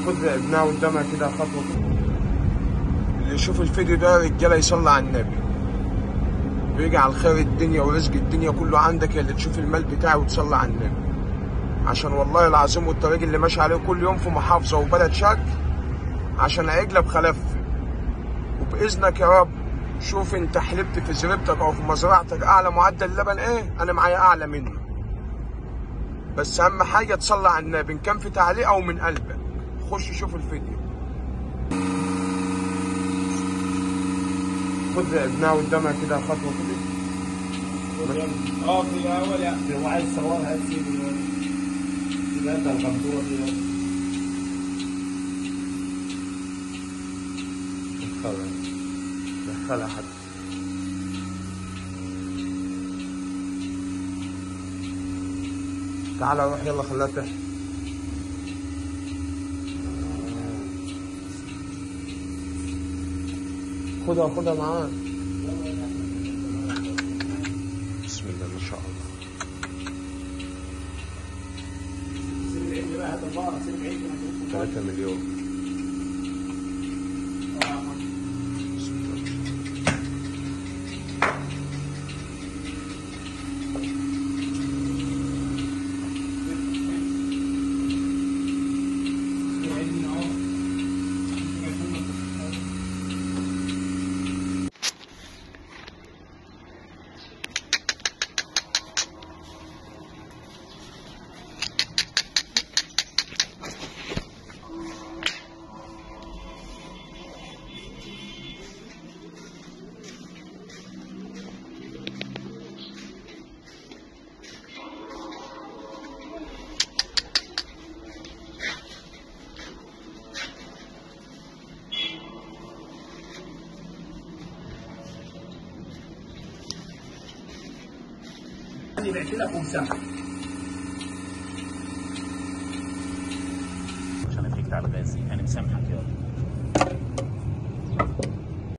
خد ابنها قدامها كده خطوه كده اللي يشوف الفيديو ده رجاله يصلي على النبي ويجعل خير الدنيا ورزق الدنيا كله عندك يا اللي تشوف المال بتاعي وتصلي على النبي عشان والله العظيم والطريق اللي ماشي عليه كل يوم في محافظه وبلد شكل عشان عجله بخلف وباذنك يا رب شوف انت حلبت في زريبتك او في مزرعتك اعلى معدل لبن ايه انا معايا اعلى منه بس اهم حاجه تصلي على النبي ان كان في تعليق او من قلبك خش شوف الفيديو خد ابنها قدامها كده خطوه كده اه في الاول يعني هو عايز صورها تسيب يبقى انت الغندوره دي دخلها دخلها حتى تعالى روح يلا خليها تحت خدها خدها معاك بسم الله ما شاء الله سيب العيد بقى هات الله سيب العيد 3 مليون بسم الله انا بعت لك ومسامح عشان اديك على الغاز انا مسامحك يلا